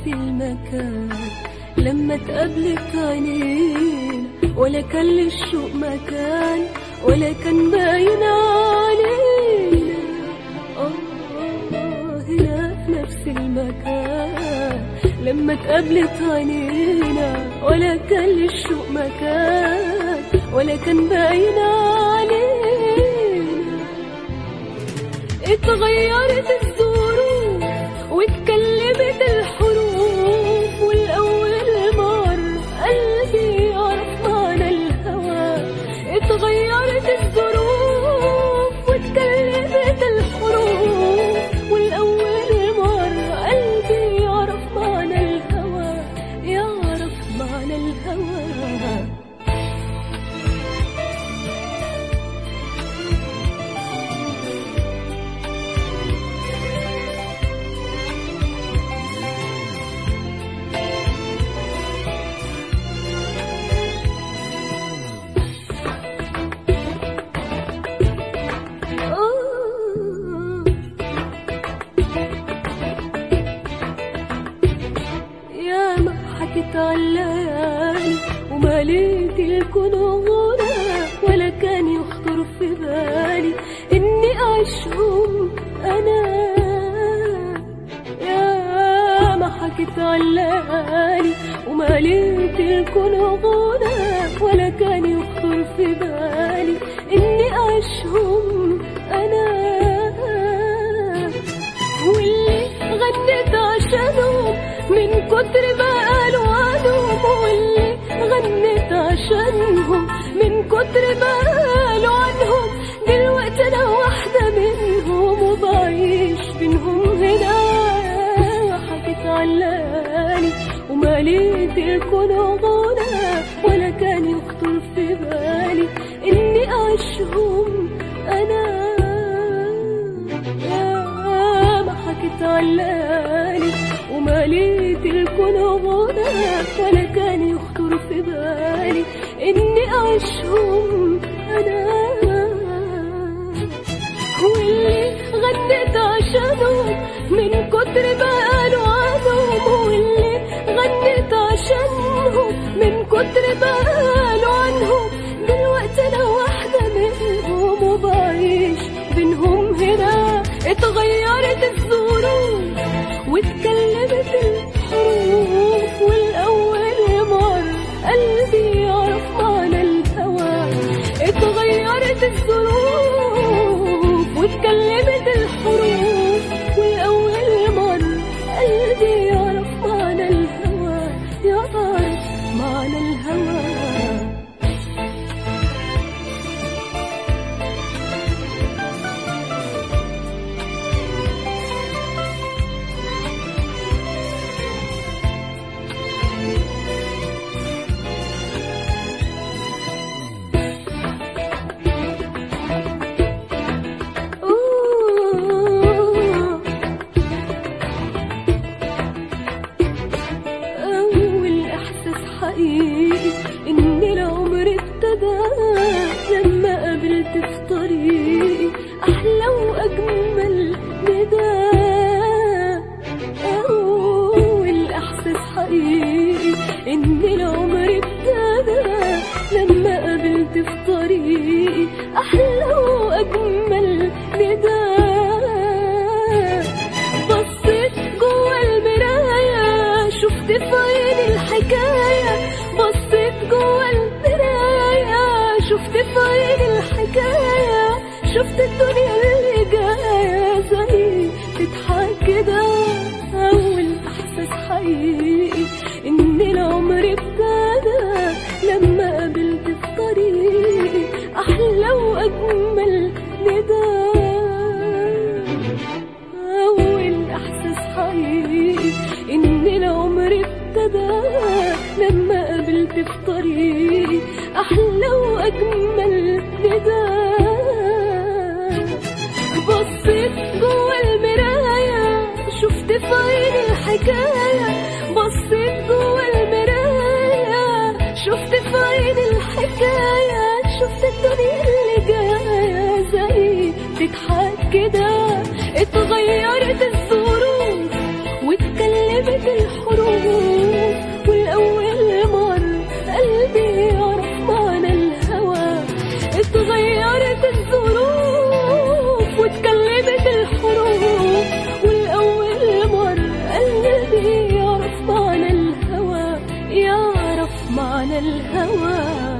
المكان لما اتقابلت عينينا ولا كان للشوق مكان ولا كان باين علينا آه هنا في نفس المكان لما اتقابلت عينينا ولا كان للشوق مكان ولا كان باين علينا اتغيرت الظروف واتكلمت الحروف والأول مرة قلبي يعرف معنى الهوى اتغيرت الظروف واتكلمت الحروف والأول مرة قلبي يعرف معنى الهوى يعرف معنى الهوى يا ما حكيت الليالي ومليت الكون غنى ولا كان يخطر في بالي اني اعيشهم انا يا ما حكيت الليالي ومليت الكون غنى ولا كان يخطر في بالي اني اعيشهم انا واللي غنيت عشانهم من كتر ما قالوا عنهم واللي غنيت عشانهم من كتر ما قالوا عنهم دلوقتي انا واحدة منهم وبعيش بينهم هنا حكيت علاني ومليت الكون غنى ولا كان يخطر في بالي اني اعيشهم انا يا ما حكيت علاني ومليت الكون غنى ولا كان يخطر في بالي اني اعيشهم انا واللي غنيت عشانهم من كتر ما قالوا عنهم واللي غنيت عشانهم من كتر ما قالوا عنهم دلوقتي انا واحدة منهم وبعيش بينهم هنا اتغيرت الظروف واتكلمت الحروف والأول مرة قلبي يعرف معنى الهوى اتغيرت الظروف واتكلمت الحروف والأول مرة قلبي يعرف معنى الهوى يعرف معنى الهوى أوه. أول إحساس حقيقي إن العمر ابتدى لما قابلت في طريقي أحلى وأجمل نداء أول إحساس حقيقي إن العمر ابتدى لما قابلت في طريقي أحلى وأجمل نداء بصيت جوا المراية شفت في عيني الحكاية بصيت جوا المراية شفت في عيني الحكاية شفت الدنيا اللي جاية زي تضحك كده أول إحساس حقيقي إن العمر ابتدى لما قابلت في طريقي أحلى وأجمل نداء أول إحساس حقيقي إن العمر ابتدى لما قابلت في طريقي أحلى وأجمل نداء بصيت جوا المراية شفت في عيني الحكاية بصيت جوا المراية شفت في عيني الحكاية شفت الدنيا اللي جاية زي تضحك كده اتغيرت الظروف واتكلمت الحروف الهوى